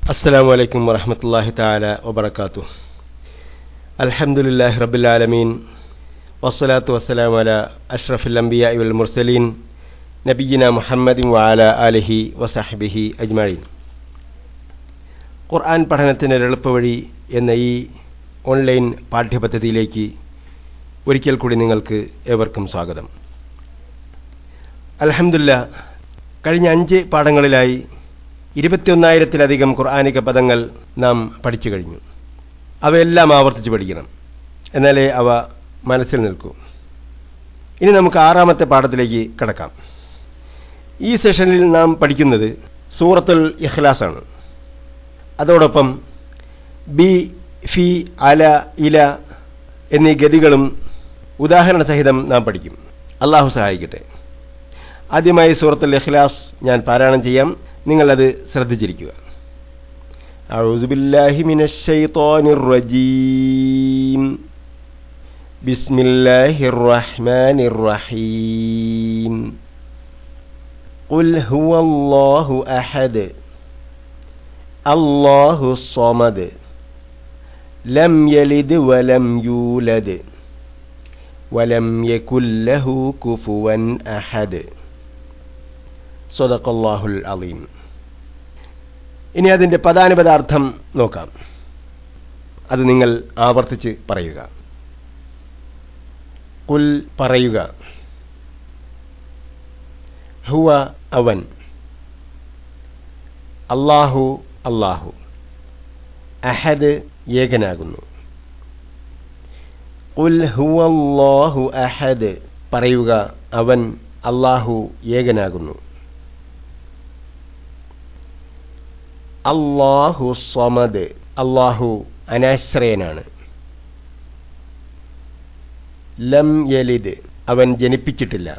السلام عليكم ورحمة الله تعالى وبركاته الحمد لله رب العالمين والصلاة والسلام على أشرف الأنبياء والمرسلين نبينا محمد وعلى آله وصحبه أجمعين ഖുർആൻ പഠനത്തിന് എളുപ്പവഴി എന്ന ഈ ഓൺലൈൻ പാഠ്യപദ്ധതിയിലേക്ക് ഒരിക്കൽ കൂടി നിങ്ങൾക്ക് ഏവർക്കും സ്വാഗതം അലഹമില്ല കഴിഞ്ഞ അഞ്ച് പാഠങ്ങളിലായി ഇരുപത്തിയൊന്നായിരത്തിലധികം ഖുർആാനിക പദങ്ങൾ നാം പഠിച്ചു കഴിഞ്ഞു അവയെല്ലാം ആവർത്തിച്ച് പഠിക്കണം എന്നാലേ അവ മനസ്സിൽ നിൽക്കൂ ഇനി നമുക്ക് ആറാമത്തെ പാഠത്തിലേക്ക് കടക്കാം ഈ സെഷനിൽ നാം പഠിക്കുന്നത് സൂറത്തുൽ ഇഖ്ലാസ് ആണ് അതോടൊപ്പം ബി ഫി അല ഇല എന്നീ ഗതികളും ഉദാഹരണ സഹിതം നാം പഠിക്കും അള്ളാഹു സഹായിക്കട്ടെ ആദ്യമായി സൂറത്തുൽ ഇഖ്ലാസ് ഞാൻ പാരായണം ചെയ്യാം നിങ്ങളത് ശ്രദ്ധിച്ചിരിക്കുക أعوذ بالله من الشيطان الرجيم بسم الله الرحمن الرحيم قل هو الله أحد الله الصمد لم يلد ولم يولد ولم يكن له كفوا أحد صدق الله العظيم ഇനി അതിന്റെ പദാനുപദാർത്ഥം നോക്കാം അത് നിങ്ങൾ ആവർത്തിച്ച് പറയുക കുൽ പറയുക ഹുവ അവൻ അള്ളാഹു അള്ളാഹു അഹദ് ഏകനാകുന്നു കുൽ ഹുവല്ലാഹു അഹദ് പറയുക അവൻ അള്ളാഹു ഏകനാകുന്നു അള്ളാഹു സ്വമദ് അള്ളാഹു അനാശ്രയനാണ് ലം യലിദ് അവൻ ജനിപ്പിച്ചിട്ടില്ല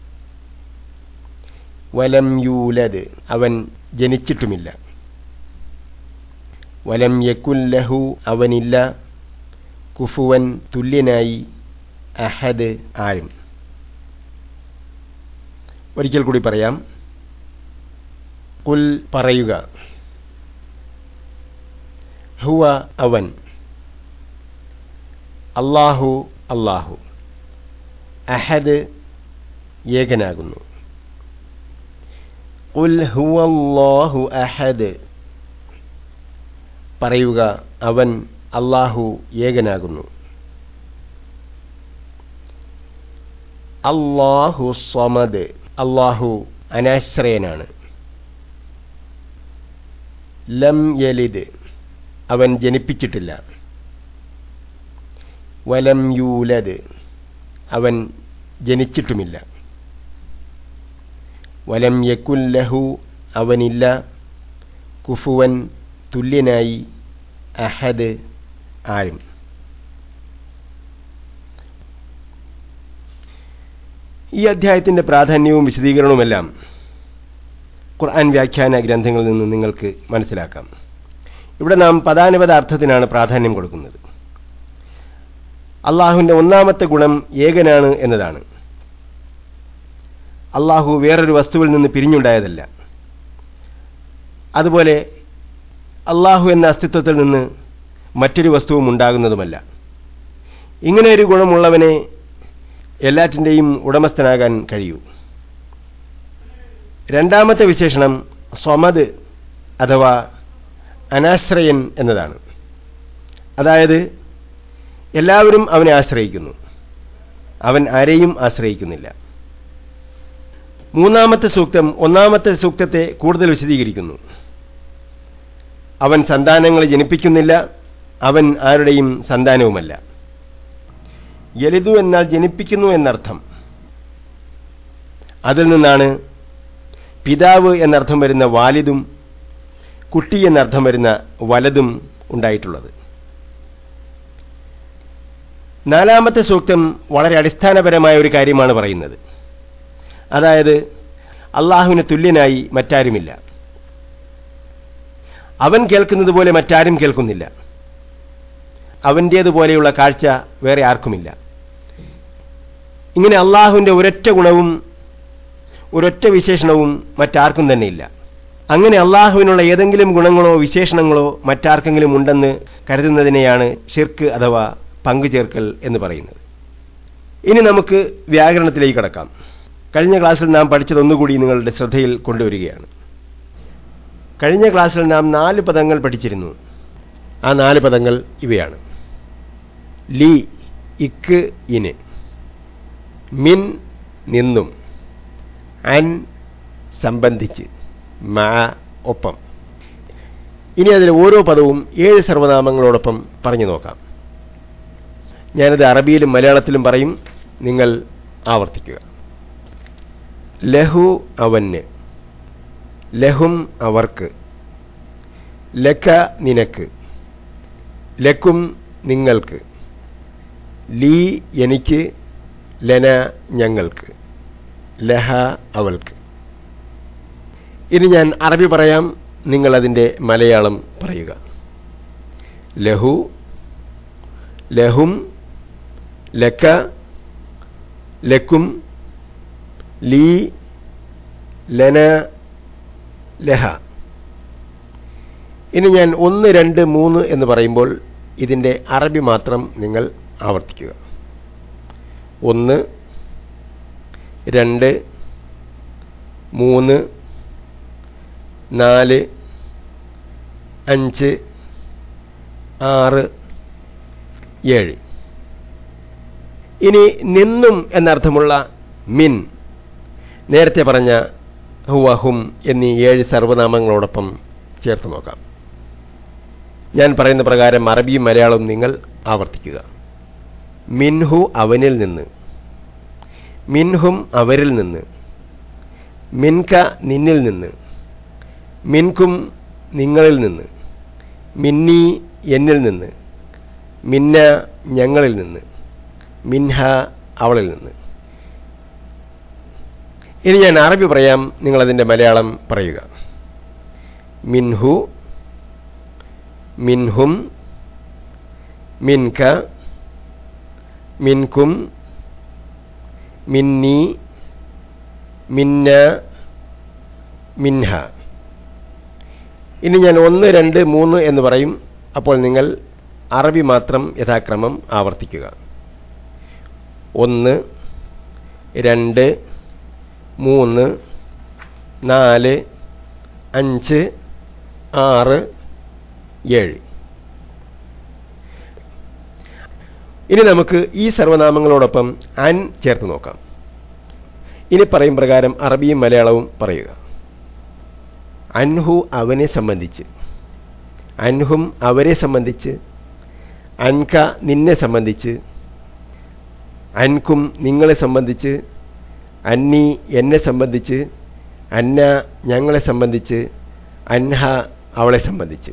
വലം യൂലദ് അവൻ ജനിച്ചിട്ടുമില്ല വലം യക്കുല്ലഹു അവനില്ല കുഫുവൻ തുല്യനായി അഹദ് ആരും ഒരിക്കൽ കൂടി പറയാം കുൽ പറയുക ഹുവ അവൻ അള്ളാഹു അള്ളാഹു അഹദ് ഏകനാകുന്നു ഉൽ ഹുവല്ലാഹു അഹദ് പറയുക അവൻ അള്ളാഹു ഏകനാകുന്നു അള്ളാഹു സ്വമദ് അള്ളാഹു അനാശ്രയനാണ് ലം യലിദ് അവൻ ജനിപ്പിച്ചിട്ടില്ല വലം യൂലദ് അവൻ ജനിച്ചിട്ടുമില്ല വലം യക്കുല്ലഹു അവനില്ല കുഫുവൻ തുല്യനായി അഹദ് ആരും ഈ അധ്യായത്തിന്റെ പ്രാധാന്യവും വിശദീകരണവുമെല്ലാം ഖുർആൻ വ്യാഖ്യാന ഗ്രന്ഥങ്ങളിൽ നിന്ന് നിങ്ങൾക്ക് മനസ്സിലാക്കാം ഇവിടെ നാം പദാനുപത അർത്ഥത്തിനാണ് പ്രാധാന്യം കൊടുക്കുന്നത് അള്ളാഹുവിന്റെ ഒന്നാമത്തെ ഗുണം ഏകനാണ് എന്നതാണ് അള്ളാഹു വേറൊരു വസ്തുവിൽ നിന്ന് പിരിഞ്ഞുണ്ടായതല്ല അതുപോലെ അള്ളാഹു എന്ന അസ്തിത്വത്തിൽ നിന്ന് മറ്റൊരു വസ്തുവും ഉണ്ടാകുന്നതുമല്ല ഇങ്ങനെ ഒരു ഗുണമുള്ളവനെ എല്ലാറ്റിൻ്റെയും ഉടമസ്ഥനാകാൻ കഴിയൂ രണ്ടാമത്തെ വിശേഷണം സ്വമത് അഥവാ അനാശ്രയൻ എന്നതാണ് അതായത് എല്ലാവരും അവനെ ആശ്രയിക്കുന്നു അവൻ ആരെയും ആശ്രയിക്കുന്നില്ല മൂന്നാമത്തെ സൂക്തം ഒന്നാമത്തെ സൂക്തത്തെ കൂടുതൽ വിശദീകരിക്കുന്നു അവൻ സന്താനങ്ങളെ ജനിപ്പിക്കുന്നില്ല അവൻ ആരുടെയും സന്താനവുമല്ല യലിതു എന്നാൽ ജനിപ്പിക്കുന്നു എന്നർത്ഥം അതിൽ നിന്നാണ് പിതാവ് എന്നർത്ഥം വരുന്ന വാലിദും കുട്ടി എന്നർത്ഥം വരുന്ന വലതും ഉണ്ടായിട്ടുള്ളത് നാലാമത്തെ സൂക്തം വളരെ അടിസ്ഥാനപരമായ ഒരു കാര്യമാണ് പറയുന്നത് അതായത് അള്ളാഹുവിന് തുല്യനായി മറ്റാരുമില്ല അവൻ കേൾക്കുന്നത് പോലെ മറ്റാരും കേൾക്കുന്നില്ല അവൻ്റേതുപോലെയുള്ള കാഴ്ച വേറെ ആർക്കുമില്ല ഇങ്ങനെ അള്ളാഹുവിന്റെ ഒരൊറ്റ ഗുണവും ഒരൊറ്റ വിശേഷണവും മറ്റാർക്കും തന്നെയില്ല അങ്ങനെ അള്ളാഹുവിനുള്ള ഏതെങ്കിലും ഗുണങ്ങളോ വിശേഷണങ്ങളോ മറ്റാർക്കെങ്കിലും ഉണ്ടെന്ന് കരുതുന്നതിനെയാണ് ഷിർക്ക് അഥവാ പങ്കുചേർക്കൽ എന്ന് പറയുന്നത് ഇനി നമുക്ക് വ്യാകരണത്തിലേക്ക് കടക്കാം കഴിഞ്ഞ ക്ലാസ്സിൽ നാം പഠിച്ചതൊന്നുകൂടി നിങ്ങളുടെ ശ്രദ്ധയിൽ കൊണ്ടുവരികയാണ് കഴിഞ്ഞ ക്ലാസ്സിൽ നാം നാല് പദങ്ങൾ പഠിച്ചിരുന്നു ആ നാല് പദങ്ങൾ ഇവയാണ് ലി ഇക്ക് ഇന് മിൻ നിന്നും അൻ സംബന്ധിച്ച് മാ ഒപ്പം ഇനി അതിൽ ഓരോ പദവും ഏഴ് സർവനാമങ്ങളോടൊപ്പം പറഞ്ഞു നോക്കാം ഞാനത് അറബിയിലും മലയാളത്തിലും പറയും നിങ്ങൾ ആവർത്തിക്കുക ലഹു അവന് ലഹും അവർക്ക് ലക്ക നിനക്ക് ലക്കും നിങ്ങൾക്ക് ലീ എനിക്ക് ലന ഞങ്ങൾക്ക് ലഹ അവൾക്ക് ഇനി ഞാൻ അറബി പറയാം നിങ്ങൾ അതിൻ്റെ മലയാളം പറയുക ലഹു ലഹും ലക്ക ലക്കും ലീ ലന ലഹ ഇനി ഞാൻ ഒന്ന് രണ്ട് മൂന്ന് എന്ന് പറയുമ്പോൾ ഇതിൻ്റെ അറബി മാത്രം നിങ്ങൾ ആവർത്തിക്കുക ഒന്ന് രണ്ട് മൂന്ന് നാല് അഞ്ച് ആറ് ഏഴ് ഇനി നിന്നും എന്നർത്ഥമുള്ള മിൻ നേരത്തെ പറഞ്ഞ ഹുവ ഹും എന്നീ ഏഴ് സർവനാമങ്ങളോടൊപ്പം ചേർത്ത് നോക്കാം ഞാൻ പറയുന്ന പ്രകാരം അറബിയും മലയാളവും നിങ്ങൾ ആവർത്തിക്കുക മിൻഹു അവനിൽ നിന്ന് മിൻഹും അവരിൽ നിന്ന് മിൻക നിന്നിൽ നിന്ന് മിൻകും നിങ്ങളിൽ നിന്ന് മിന്നി എന്നിൽ നിന്ന് മിന്ന ഞങ്ങളിൽ നിന്ന് മിൻഹ അവളിൽ നിന്ന് ഇനി ഞാൻ അറബി പറയാം നിങ്ങളതിൻ്റെ മലയാളം പറയുക മിൻഹു മിൻഹും മിൻക മിൻകും മിന്നി മിന്ന മിൻഹ ഇനി ഞാൻ ഒന്ന് രണ്ട് മൂന്ന് എന്ന് പറയും അപ്പോൾ നിങ്ങൾ അറബി മാത്രം യഥാക്രമം ആവർത്തിക്കുക ഒന്ന് രണ്ട് മൂന്ന് നാല് അഞ്ച് ആറ് ഏഴ് ഇനി നമുക്ക് ഈ സർവനാമങ്ങളോടൊപ്പം അൻ ചേർത്ത് നോക്കാം ഇനി പറയും പ്രകാരം അറബിയും മലയാളവും പറയുക അൻഹു അവനെ സംബന്ധിച്ച് അൻഹും അവരെ സംബന്ധിച്ച് അൻക നിന്നെ സംബന്ധിച്ച് അൻകും നിങ്ങളെ സംബന്ധിച്ച് അന്നി എന്നെ സംബന്ധിച്ച് അന്ന ഞങ്ങളെ സംബന്ധിച്ച് അൻഹ അവളെ സംബന്ധിച്ച്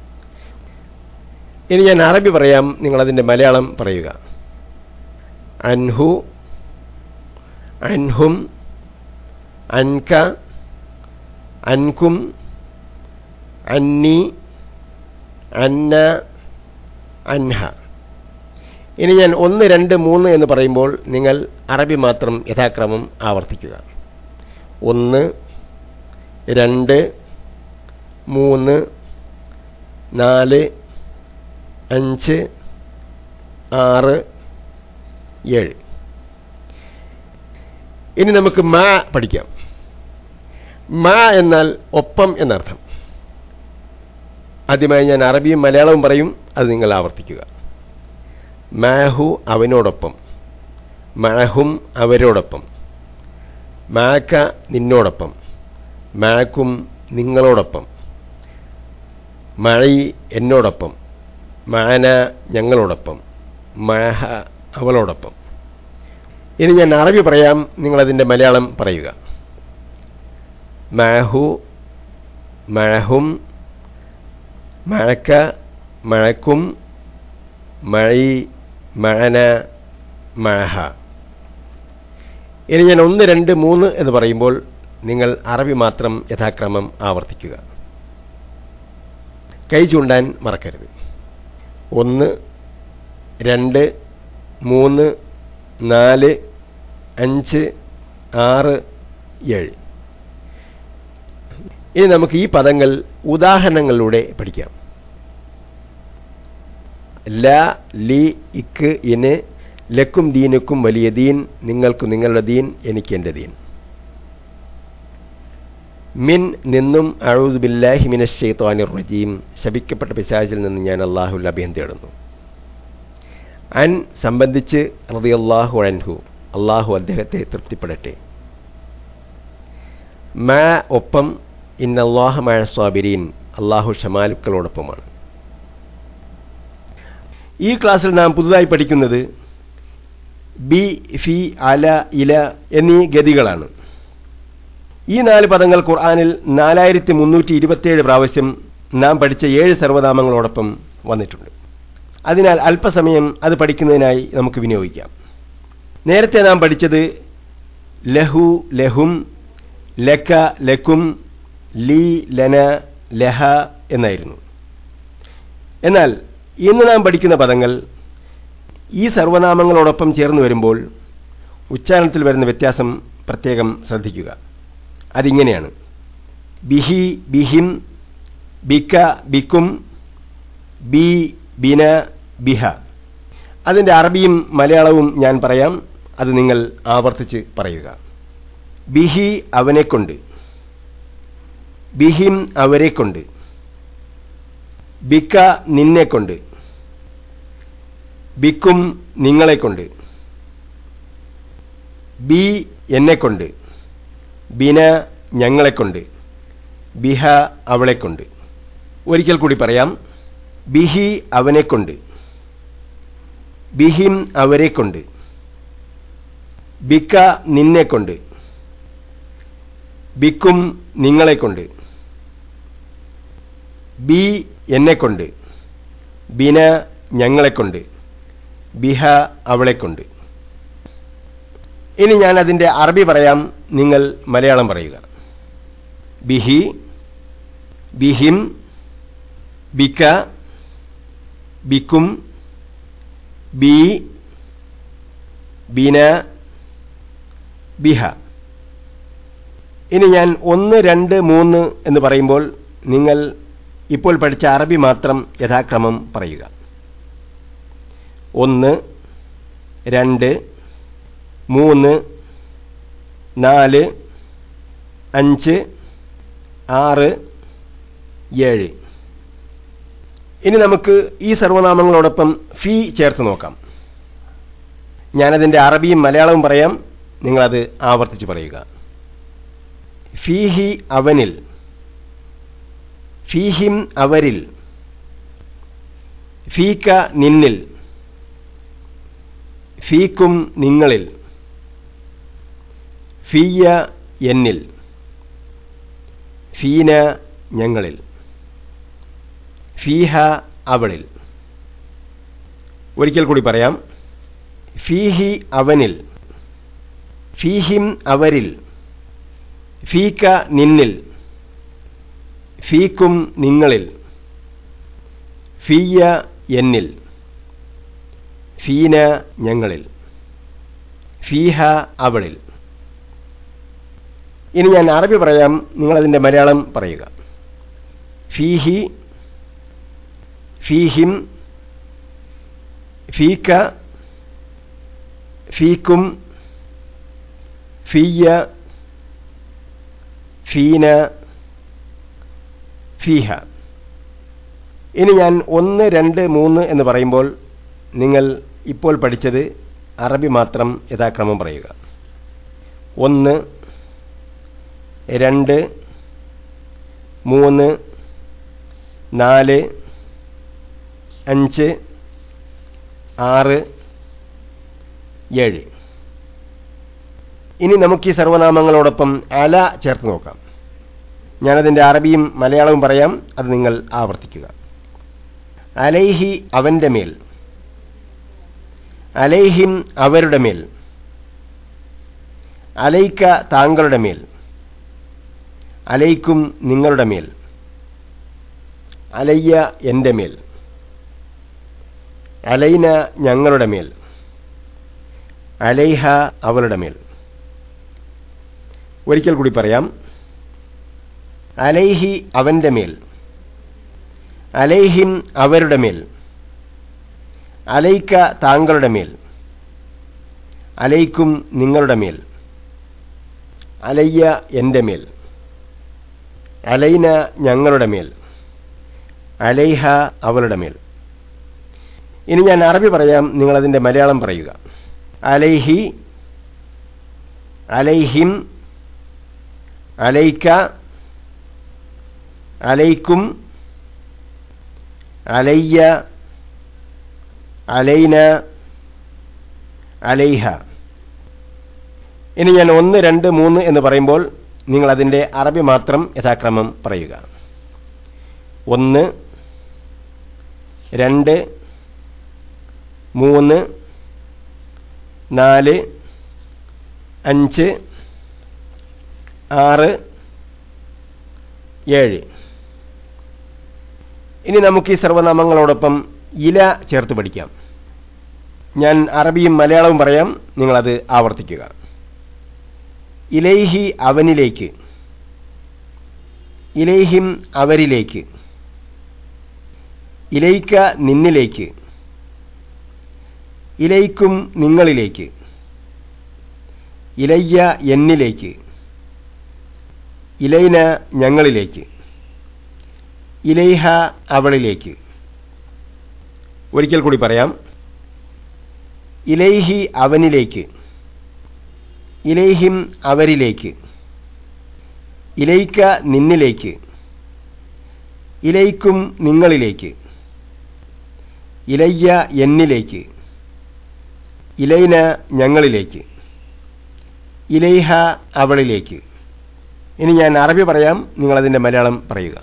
ഇനി ഞാൻ അറബി പറയാം നിങ്ങളതിൻ്റെ മലയാളം പറയുക അൻഹു അൻഹും അൻക അൻകും അന്നി അന്ന അൻഹ ഇനി ഞാൻ ഒന്ന് രണ്ട് മൂന്ന് എന്ന് പറയുമ്പോൾ നിങ്ങൾ അറബി മാത്രം യഥാക്രമം ആവർത്തിക്കുക ഒന്ന് രണ്ട് മൂന്ന് നാല് അഞ്ച് ആറ് ഏഴ് ഇനി നമുക്ക് മ പഠിക്കാം മ എന്നാൽ ഒപ്പം എന്നർത്ഥം ആദ്യമായി ഞാൻ അറബിയും മലയാളവും പറയും അത് നിങ്ങൾ ആവർത്തിക്കുക മാഹു അവനോടൊപ്പം മാഹും അവരോടൊപ്പം മാക്ക നിന്നോടൊപ്പം മാക്കും നിങ്ങളോടൊപ്പം മഴി എന്നോടൊപ്പം മാന ഞങ്ങളോടൊപ്പം മഹ അവളോടൊപ്പം ഇനി ഞാൻ അറബി പറയാം നിങ്ങളതിൻ്റെ മലയാളം പറയുക മാഹു മഴഹും മഴക്ക മഴക്കും മഴി മഴന മഴഹ ഇനി ഞാൻ ഒന്ന് രണ്ട് മൂന്ന് എന്ന് പറയുമ്പോൾ നിങ്ങൾ അറബി മാത്രം യഥാക്രമം ആവർത്തിക്കുക കൈ ചൂണ്ടാൻ മറക്കരുത് ഒന്ന് രണ്ട് മൂന്ന് നാല് അഞ്ച് ആറ് ഏഴ് ഇനി നമുക്ക് ഈ പദങ്ങൾ ഉദാഹരണങ്ങളിലൂടെ പഠിക്കാം ല ലി ഇക്ക് ഇന് ലക്കും ദീനുക്കും വലിയ ദീൻ നിങ്ങൾക്ക് നിങ്ങളുടെ ദീൻ എനിക്ക് എൻ്റെ ദീൻ മിൻ നിന്നും അഴൂദ് ബില്ലാഹി മിനശ്ശൈത്വാനിർ റജീം ശപിക്കപ്പെട്ട പിശാചിൽ നിന്ന് ഞാൻ അള്ളാഹുൽ അഭയം തേടുന്നു അൻ സംബന്ധിച്ച് റളിയല്ലാഹു അൻഹു അള്ളാഹു അദ്ദേഹത്തെ തൃപ്തിപ്പെടട്ടെ മാ ഒപ്പം ഇന്നല്ലാഹ മഴ സ്വാബിരീൻ അള്ളാഹു ഷമാലുക്കളോടൊപ്പമാണ് ഈ ക്ലാസ്സിൽ നാം പുതുതായി പഠിക്കുന്നത് ബി ഫി അല ഇല എന്നീ ഗതികളാണ് ഈ നാല് പദങ്ങൾ ഖുർആാനിൽ നാലായിരത്തി മുന്നൂറ്റി ഇരുപത്തിയേഴ് പ്രാവശ്യം നാം പഠിച്ച ഏഴ് സർവനാമങ്ങളോടൊപ്പം വന്നിട്ടുണ്ട് അതിനാൽ അല്പസമയം അത് പഠിക്കുന്നതിനായി നമുക്ക് വിനിയോഗിക്കാം നേരത്തെ നാം പഠിച്ചത് ലഹു ലഹും ലക്ക ലക്കും ലീ ലന ലഹ എന്നായിരുന്നു എന്നാൽ ഇന്ന് നാം പഠിക്കുന്ന പദങ്ങൾ ഈ സർവനാമങ്ങളോടൊപ്പം ചേർന്ന് വരുമ്പോൾ ഉച്ചാരണത്തിൽ വരുന്ന വ്യത്യാസം പ്രത്യേകം ശ്രദ്ധിക്കുക അതിങ്ങനെയാണ് ബിഹി ബിഹിം ബിക്ക ബിക്കും ബി ബിന ബിഹ അതിൻ്റെ അറബിയും മലയാളവും ഞാൻ പറയാം അത് നിങ്ങൾ ആവർത്തിച്ച് പറയുക ബിഹി അവനെക്കൊണ്ട് ബിഹിം അവരെക്കൊണ്ട് ബിക്ക നിന്നെക്കൊണ്ട് ബിക്കും നിങ്ങളെക്കൊണ്ട് ബി എന്നെക്കൊണ്ട് ബിന ഞങ്ങളെക്കൊണ്ട് ബിഹ അവളെക്കൊണ്ട് ഒരിക്കൽ കൂടി പറയാം ബിഹി അവനെക്കൊണ്ട് ബിഹിം അവരെക്കൊണ്ട് ബിക്ക നിന്നെക്കൊണ്ട് ബിക്കും നിങ്ങളെക്കൊണ്ട് ബി എന്നെക്കൊണ്ട് ബിന ഞങ്ങളെക്കൊണ്ട് ബിഹ അവളെക്കൊണ്ട് ഇനി ഞാൻ അതിൻ്റെ അറബി പറയാം നിങ്ങൾ മലയാളം പറയുക ബിഹി ബിഹിം ബിക്ക ബിക്കും ബി ബിന ബിഹ ഇനി ഞാൻ ഒന്ന് രണ്ട് മൂന്ന് എന്ന് പറയുമ്പോൾ നിങ്ങൾ ഇപ്പോൾ പഠിച്ച അറബി മാത്രം യഥാക്രമം പറയുക ഒന്ന് രണ്ട് മൂന്ന് നാല് അഞ്ച് ആറ് ഏഴ് ഇനി നമുക്ക് ഈ സർവനാമങ്ങളോടൊപ്പം ഫീ ചേർത്ത് നോക്കാം ഞാനതിൻ്റെ അറബിയും മലയാളവും പറയാം നിങ്ങളത് ആവർത്തിച്ച് പറയുക ഫീഹി അവനിൽ ഫീഹിം അവരിൽ ഫീക്ക നിന്നിൽ ഫീക്കും നിങ്ങളിൽ ഫീയ എന്നിൽ ഫീന ഞങ്ങളിൽ ഫീഹ അവളിൽ ഒരിക്കൽ കൂടി പറയാം ഫീഹി അവനിൽ ഫീഹിം അവരിൽ ഫീക്ക നിന്നിൽ ഫീക്കും നിങ്ങളിൽ ഫീയ എന്നിൽ ഫീന ഞങ്ങളിൽ ഫീഹ അവളിൽ ഇനി ഞാൻ അറബി പറയാം നിങ്ങളതിൻ്റെ മലയാളം പറയുക ഫീഹി ഫീഹിം ഫീക്ക ഫീക്കും ഫീയ ഫീന ഫീഹ ഇനി ഞാൻ ഒന്ന് രണ്ട് മൂന്ന് എന്ന് പറയുമ്പോൾ നിങ്ങൾ ഇപ്പോൾ പഠിച്ചത് അറബി മാത്രം യഥാക്രമം പറയുക ഒന്ന് രണ്ട് മൂന്ന് നാല് അഞ്ച് ആറ് ഏഴ് ഇനി നമുക്ക് ഈ സർവനാമങ്ങളോടൊപ്പം അല ചേർത്ത് നോക്കാം ഞാനതിൻ്റെ അറബിയും മലയാളവും പറയാം അത് നിങ്ങൾ ആവർത്തിക്കുക അലൈഹി അവൻ്റെ മേൽ അലൈഹിം അവരുടെ മേൽ അലൈക്ക താങ്കളുടെ മേൽ അലൈക്കും നിങ്ങളുടെ മേൽ അലയ്യ എൻ്റെ മേൽ അലൈന ഞങ്ങളുടെ മേൽ അലൈഹ അവളുടെ മേൽ ഒരിക്കൽ കൂടി പറയാം അലൈഹി അവന്റെ മേൽ അലൈഹിം അവരുടെ മേൽ അലൈക്ക താങ്കളുടെ മേൽ അലൈക്കും നിങ്ങളുടെ മേൽ അലയ്യ എൻ്റെ മേൽ അലൈന ഞങ്ങളുടെ മേൽ അലൈഹ അവളുടെ മേൽ ഇനി ഞാൻ അറബി പറയാം നിങ്ങളതിൻ്റെ മലയാളം പറയുക അലൈഹി അലൈഹിം അലൈക്ക അലൈക്കും അലയ്യ അലൈന അലൈഹ ഇനി ഞാൻ ഒന്ന് രണ്ട് മൂന്ന് എന്ന് പറയുമ്പോൾ നിങ്ങൾ അതിൻ്റെ അറബി മാത്രം യഥാക്രമം പറയുക ഒന്ന് രണ്ട് മൂന്ന് നാല് അഞ്ച് ആറ് ഏഴ് ഇനി നമുക്ക് ഈ സർവനാമങ്ങളോടൊപ്പം ഇല ചേർത്ത് പഠിക്കാം ഞാൻ അറബിയും മലയാളവും പറയാം നിങ്ങളത് ആവർത്തിക്കുക ഇലൈഹി അവനിലേക്ക് ഇലൈഹിം അവരിലേക്ക് ഇലൈക്ക നിന്നിലേക്ക് ഇലൈക്കും നിങ്ങളിലേക്ക് ഇലയ്യ എന്നിലേക്ക് ഇലൈന ഞങ്ങളിലേക്ക് ഇലൈഹ അവളിലേക്ക് ഒരിക്കൽ കൂടി പറയാം ഇലൈഹി അവനിലേക്ക് ഇലൈഹിം അവരിലേക്ക് ഇലൈക്ക നിന്നിലേക്ക് ഇലൈക്കും നിങ്ങളിലേക്ക് ഇലയ്യ എന്നിലേക്ക് ഇലൈന ഞങ്ങളിലേക്ക് ഇലൈഹ അവളിലേക്ക് ഇനി ഞാൻ അറബി പറയാം നിങ്ങളതിൻ്റെ മലയാളം പറയുക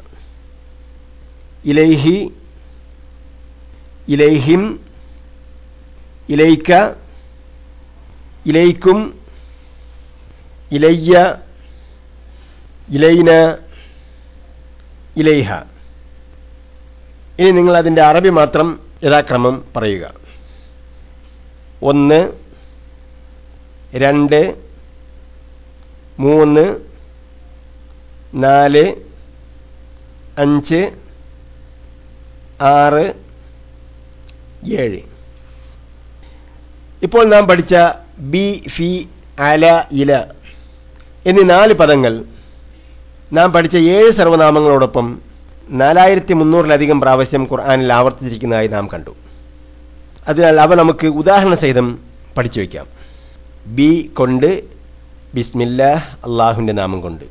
ഇലൈഹി ഇലൈഹിം ഇലൈക്ക ഇലൈക്കും ഇലയ്യ ഇലൈന ഇലൈഹ ഇനി നിങ്ങൾ അതിൻ്റെ അറബി മാത്രം യഥാക്രമം പറയുക ഒന്ന് രണ്ട് മൂന്ന് നാല് അഞ്ച് ആറ് ഏഴ് ഇപ്പോൾ നാം പഠിച്ച ബി ഫി അല ഇല എന്നീ നാല് പദങ്ങൾ നാം പഠിച്ച ഏഴ് സർവനാമങ്ങളോടൊപ്പം നാലായിരത്തി മുന്നൂറിലധികം പ്രാവശ്യം ഖുർആാനിൽ ആവർത്തിച്ചിരിക്കുന്നതായി നാം കണ്ടു അതിനാൽ അവ നമുക്ക് ഉദാഹരണ സഹിതം പഠിച്ചു വയ്ക്കാം ബി കൊണ്ട് ബിസ്മില്ല അള്ളാഹുവിൻ്റെ നാമം കൊണ്ട്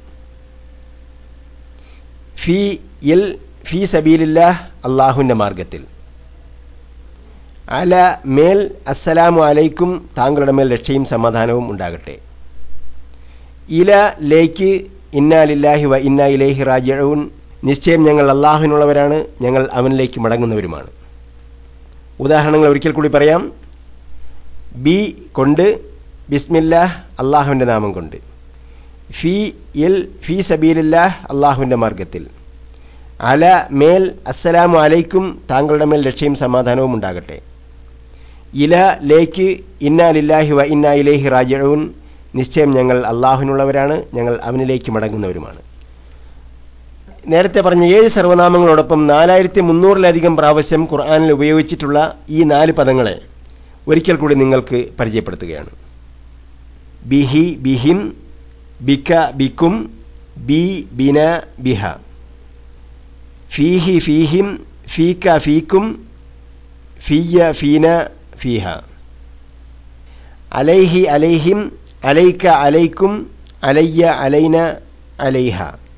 ഫി ഇൽ ഫി സബീലില്ല അള്ളാഹുവിൻ്റെ മാർഗത്തിൽ അല മേൽ അസ്സലാമു അലൈക്കും താങ്കളുടെ മേൽ രക്ഷയും സമാധാനവും ഉണ്ടാകട്ടെ ഇല ലേക്ക് ഇന്നാലില്ലാഹി വ ഇന്ന ഇലേഹി റാജിഊൻ നിശ്ചയം ഞങ്ങൾ അള്ളാഹുവിനുള്ളവരാണ് ഞങ്ങൾ അവനിലേക്ക് മടങ്ങുന്നവരുമാണ് ഉദാഹരണങ്ങൾ ഒരിക്കൽ കൂടി പറയാം ബി കൊണ്ട് ബിസ്മില്ലാഹ് അള്ളാഹുവിൻ്റെ നാമം കൊണ്ട് ഫി ഇൽ ഫി സബീലില്ലാഹ് അള്ളാഹുവിൻ്റെ മാർഗത്തിൽ അല മേൽ അസ്സലാമു അലൈക്കും താങ്കളുടെ മേൽ രക്ഷയും സമാധാനവും ഉണ്ടാകട്ടെ ഇല ലേക്ക് ഇന്നാ ലില്ലാഹി വ ഇന്ന ഇലേഹി റാജിഊൻ നിശ്ചയം ഞങ്ങൾ അള്ളാഹുവിനുള്ളവരാണ് ഞങ്ങൾ അവനിലേക്ക് മടങ്ങുന്നവരുമാണ് നേരത്തെ പറഞ്ഞ ഏഴ് സർവനാമങ്ങളോടൊപ്പം നാലായിരത്തി മുന്നൂറിലധികം പ്രാവശ്യം ഖുർആാനിൽ ഉപയോഗിച്ചിട്ടുള്ള ഈ നാല് പദങ്ങളെ ഒരിക്കൽ കൂടി നിങ്ങൾക്ക് പരിചയപ്പെടുത്തുകയാണ് ബിഹി ബിഹിം ബിക ബിക്കും ബി ബിന ബിഹ ഫീഹി ഫീഹിം ഫീക ഫീക്കും ഫിയ ഫീന ഫീഹ അലൈഹി അലൈഹിം അലൈക്ക അലൈക്കും അലയ്യ അലൈന അലൈഹ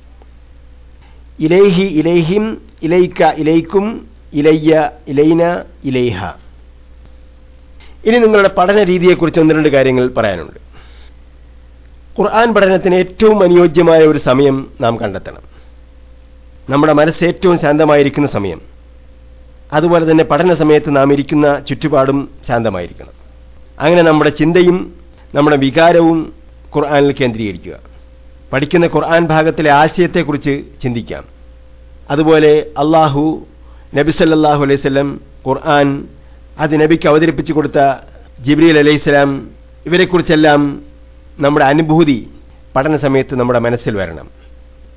ഇലൈഹി ഇലൈഹിം ഇലൈക്ക ഇലൈക്കും ഇലയ്യ ഇലൈന ഇലൈഹ ഇനി നിങ്ങളുടെ പഠന രീതിയെക്കുറിച്ച് ഒന്ന് രണ്ട് കാര്യങ്ങൾ പറയാനുണ്ട് ഖുർആൻ പഠനത്തിന് ഏറ്റവും അനുയോജ്യമായ ഒരു സമയം നാം കണ്ടെത്തണം നമ്മുടെ മനസ്സ് ഏറ്റവും ശാന്തമായിരിക്കുന്ന സമയം അതുപോലെ തന്നെ പഠന സമയത്ത് നാം ഇരിക്കുന്ന ചുറ്റുപാടും ശാന്തമായിരിക്കണം അങ്ങനെ നമ്മുടെ ചിന്തയും നമ്മുടെ വികാരവും ഖുർആനിൽ കേന്ദ്രീകരിക്കുക പഠിക്കുന്ന ഖുർആൻ ഭാഗത്തിലെ ആശയത്തെക്കുറിച്ച് ചിന്തിക്കാം അതുപോലെ അള്ളാഹു നബി സല്ലല്ലാഹു അലൈഹി വസല്ലം ഖുർആൻ അത് നബിക്ക് അവതരിപ്പിച്ചു കൊടുത്ത ജിബ്രീൽ അലൈഹിസ്സലാം ഇവരെക്കുറിച്ചെല്ലാം നമ്മുടെ അനുഭൂതി പഠന സമയത്ത് നമ്മുടെ മനസ്സിൽ വരണം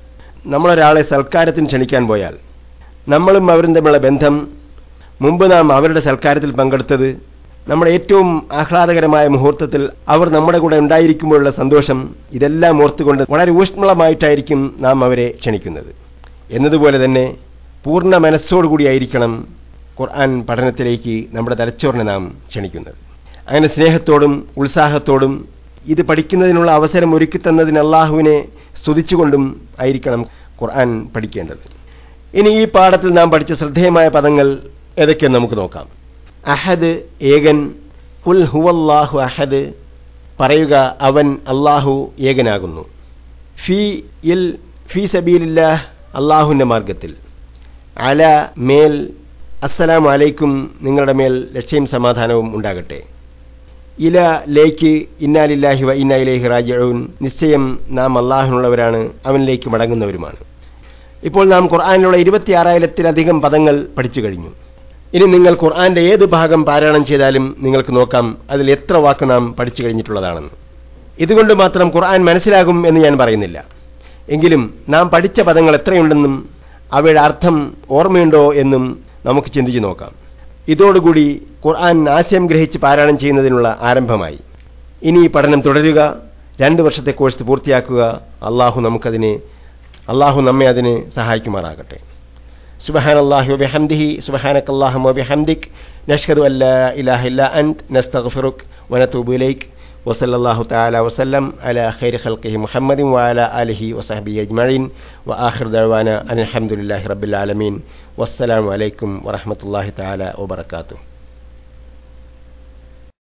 നമ്മളൊരാളെ സൽക്കാരത്തിന് ക്ഷണിക്കാൻ പോയാൽ നമ്മളും അവരും തമ്മിലുള്ള ബന്ധം മുമ്പ് നാം അവരുടെ സൽക്കാരത്തിൽ പങ്കെടുത്തത് നമ്മുടെ ഏറ്റവും ആഹ്ലാദകരമായ മുഹൂർത്തത്തിൽ അവർ നമ്മുടെ കൂടെ ഉണ്ടായിരിക്കുമ്പോഴുള്ള സന്തോഷം ഇതെല്ലാം ഓർത്തുകൊണ്ട് വളരെ ഊഷ്മളമായിട്ടായിരിക്കും നാം അവരെ ക്ഷണിക്കുന്നത് എന്നതുപോലെ തന്നെ പൂർണ്ണ മനസ്സോടുകൂടിയായിരിക്കണം ഖുർആൻ പഠനത്തിലേക്ക് നമ്മുടെ തലച്ചോറിനെ നാം ക്ഷണിക്കുന്നത് അങ്ങനെ സ്നേഹത്തോടും ഉത്സാഹത്തോടും ഇത് പഠിക്കുന്നതിനുള്ള അവസരം ഒരുക്കിത്തന്നതിന് അള്ളാഹുവിനെ സ്തുതിച്ചുകൊണ്ടും ആയിരിക്കണം ഖുർആൻ പഠിക്കേണ്ടത് ഇനി ഈ പാഠത്തിൽ നാം പഠിച്ച ശ്രദ്ധേയമായ പദങ്ങൾ ഏതൊക്കെയെന്ന് നമുക്ക് നോക്കാം അഹദ് ഏകൻ കുൽ ഹുവല്ലാഹു അഹദ് പറയുക അവൻ അള്ളാഹു ഏകനാകുന്നു ഫി ഇൽ ഫി സബീലില്ലാഹ് അള്ളാഹുവിൻ്റെ മാർഗത്തിൽ അല മേൽ അസ്സലാമു അലൈക്കും നിങ്ങളുടെ മേൽ രക്ഷയും സമാധാനവും ഉണ്ടാകട്ടെ ഇല ലേക്ക് ഇന്നാലില്ലാഹി വ ഇന്ന ഇലൈഹി റാജിഊൻ നിശ്ചയം നാം അള്ളാഹുനുള്ളവരാണ് അവനിലേക്ക് മടങ്ങുന്നവരുമാണ് ഇപ്പോൾ നാം ഖുർആാനിലുള്ള ഇരുപത്തിയാറായിരത്തിലധികം പദങ്ങൾ പഠിച്ചു കഴിഞ്ഞു ഇനി നിങ്ങൾ ഖുർആന്റെ ഏത് ഭാഗം പാരായണം ചെയ്താലും നിങ്ങൾക്ക് നോക്കാം അതിൽ എത്ര വാക്ക് നാം പഠിച്ചു കഴിഞ്ഞിട്ടുള്ളതാണെന്ന് ഇതുകൊണ്ട് മാത്രം ഖുർആൻ മനസ്സിലാകും എന്ന് ഞാൻ പറയുന്നില്ല എങ്കിലും നാം പഠിച്ച പദങ്ങൾ എത്രയുണ്ടെന്നും അവയുടെ അർത്ഥം ഓർമ്മയുണ്ടോ എന്നും നമുക്ക് ചിന്തിച്ചു നോക്കാം ഇതോടുകൂടി ഖുർആൻ ആശയം ഗ്രഹിച്ച് പാരായണം ചെയ്യുന്നതിനുള്ള ആരംഭമായി ഇനി ഈ പഠനം തുടരുക രണ്ട് വർഷത്തെ കോഴ്സ് പൂർത്തിയാക്കുക അള്ളാഹു നമുക്കതിനെ അള്ളാഹു നമ്മെ അതിന് സഹായിക്കുമാറാകട്ടെ سبحان الله وبحمده سبحانك اللهم وبحمدك نشهد أن لا إله إلا أنت نستغفرك ونتوب إليك وصلى الله تعالى وسلم على خير خلقه محمد وعلى آله وصحبه أجمعين وآخر دعوانا أن الحمد لله رب العالمين والسلام عليكم ورحمة الله تعالى وبركاته